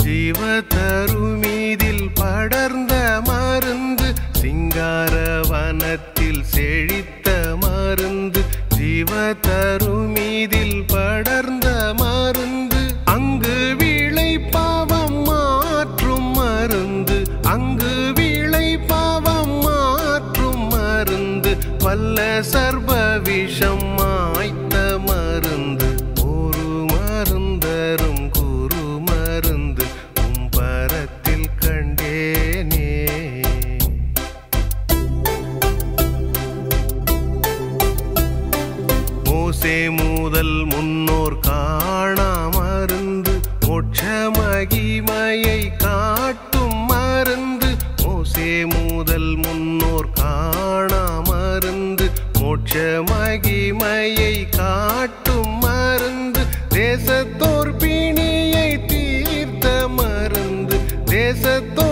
ஜீவ தருமீதில் படர்ந்த மருந்து சிங்கார வனத்தில் செழித்த மருந்து ஜீவ தருமீதில் படர்ந்த மருந்து அங்கு விளை பாவம் மாற்றும் மருந்து அங்கு விளை பாவம் மாற்றும் மருந்து வல்ல சர்வ விஷம் மாய்த்த மருந்து ஒரு மருந்தரும் குரு மருந்து உம் பரத்தில் கண்டேனே மோசே முதல் முன்னோர் காணா மருந்து மோட்ச மகிமையை காட்டும் மருந்து மோசே முதல் முன்னோர் காணா மருந்து மோட்ச மகிமையை காட்டும் மருந்து தேசத்தோர் பிணியை தீர்த்த மருந்து தேசத்தோர்